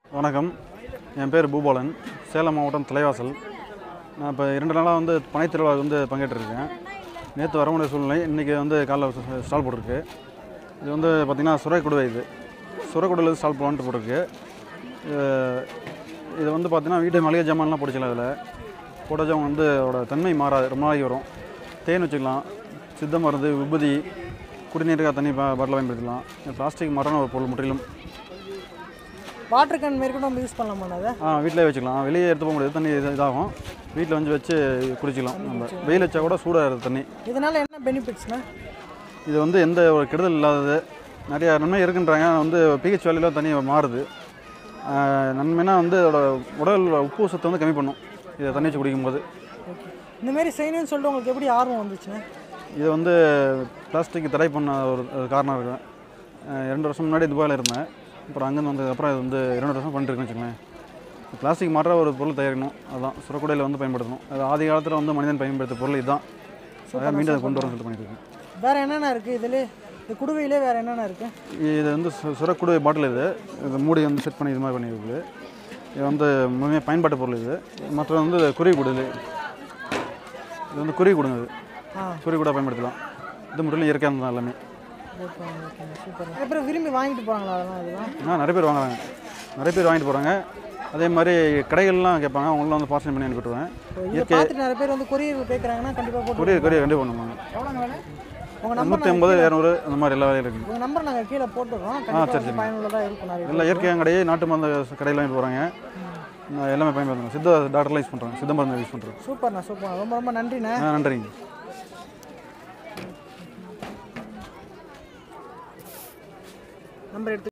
வணக்கம் என் பேர் பூபாலன் சேலம் மாவட்டம் தலைவாசல் நான் இப்போ இரண்டு நாளாக வந்து பனை திருவிழாவுக்கு வந்து பங்கேற்றிருக்கேன் நேற்று வர முடியாத சூழ்நிலை இன்றைக்கி வந்து காலைல ஸ்ட- ஸ்டால் போட்டிருக்கு இது வந்து பார்த்திங்கன்னா சுரைக்குடுவை இது சுரைக்குடுவில் ஸ்டால் போலான்ட்டு போட்டிருக்கு இது- இது வந்து பார்த்திங்கன்னா வீட்டு மளிகை ஜாமான்லாம் பிடிச்சலாம் இதில் போட்டஜாமான் வந்து அதோட தன்மை மாறாது ரொம்ப நாளைக்கு வரும் தேன் வச்சுக்கலாம் சித்த மருந்து விபூதி குடிநீருக்காக தண்ணி பா பாட்டில் பயன்படுத்தலாம் பிளாஸ்டிக் மரம் ஒரு பொருள் முற்றிலும் வாட்டர் கேன் மேற்கொண்டு நம்ம யூஸ் பண்ணலாமா அதை ஆ வீட்டிலே வச்சுக்கலாம் வெளியே எடுத்து போக முடியாது தண்ணி இது இதாகும் வீட்டில் வந்து வச்சு குடிச்சிக்கலாம் நம்ம வெயில் வச்சா கூட சூடாக தண்ணி இதனால என்ன பெனிஃபிட்ஸ்னா இது வந்து எந்த ஒரு கெடுதல் இல்லாதது நிறைய நன்மை இருக்குன்றாங்க வந்து பிஹெச் வேலையில் தண்ணி மாறுது ஆ, நன்மைனா வந்து அதோட உடல் உப்பு சத்தை வந்து கம்மி பண்ணும் இதை தண்ணி வச்சு குடிக்கும்போது ஓகே இந்த மாதிரி செய்யணும்னு சொல்லிட்டு உங்களுக்கு எப்படி ஆர்வம் வந்துச்சுண்ணே இது வந்து பிளாஸ்டிக் தடை பண்ண ஒரு ஒரு காரணம் இருக்கு ஆ, இரண்டு வருஷம் முன்னாடி துபாயில் இருந்தேன் அப்புறம் அங்கேருந்து வந்ததுக்கப்புறம் இது வந்து இரண்டு வருஷம் பண்ணிட்டுருக்கேன்னு வச்சுக்கோங்களேன் பிளாஸ்டிக் மாற்ற ஒரு பொருள் தயாரிக்கணும் அதுதான் சுரக்குடையில் வந்து பயன்படுத்தணும் அது ஆதி காலத்தில் வந்து மனிதன் பயன்படுத்த பொருள் இதுதான் அதான் மீண்டும் அதை கொண்டு வரணும்னு சொல்லிட்டு பண்ணிட்டு இருக்கேன் வேற என்னென்ன இருக்குது இதில் இந்த குடுவையிலே வேற என்னென்ன இருக்குது இது வந்து சு- சுரக்குடுவை பாட்டில் இது இது மூடி வந்து செட் பண்ணி இது மாதிரி பண்ணியிருக்கு இது வந்து முழுமையாக பயன்பாட்டு பொருள் இது மற்ற வந்து குருவி கூடு இது இது வந்து குருவி கூடுங்க இது ஆ குருவி கூட பயன்படுத்தலாம் இது முற்றிலும் இயற்கையாக தான் எல்லாமே ஓகே ஓகே சூப்பர் நிறைய பேர் விரும்பி வாங்கிட்டு போகிறாங்களா அதெல்லாம் இதெல்லாம் ஆ நிறைய பேர் வாங்குறாங்க நிறைய பேர் வாங்கிட்டு போகிறாங்க அதே மாதிரி கடைகள்லாம் கேட்பாங்க அவங்களாம் வந்து பார்சல் பண்ணி அனுப்பிட்டுருவேன் இதை பார்த்துட்டு நிறைய பேர் வந்து கொரியர் கேட்குறாங்கன்னா கண்டிப்பாக போட்டு கொரியர் கொரியர் கண்டிப்பாக பண்ணுவாங்க எவ்வளோங்க வேலை உங்கள் நம்பர் நூற்றி ஐம்பது இரநூறு அந்த மாதிரி எல்லா வேலையும் இருக்குது உங்கள் நம்பர் நாங்கள் கீழே போட்டுடுறோம் கண்டிப்பாக வந்து பயனுள்ளதாக இருக்கும் நிறைய எல்லாம் இயற்கையான கடையே நாட்டு மருந்து கடையில் வாங்கிட்டு போகிறாங்க எல்லாமே பயன்படுத்துறாங்க சித்த டாக்டர்லாம் யூஸ் பண்ணுறாங்க சித்த மருந்து யூஸ் பண்ணுறாங்க சூப்பர்ண்ணா சூப்பர் ரொம்ப ரொம்ப நன்றிண்ணே ஆ நன்றிங்க நம்பர் எடுத்து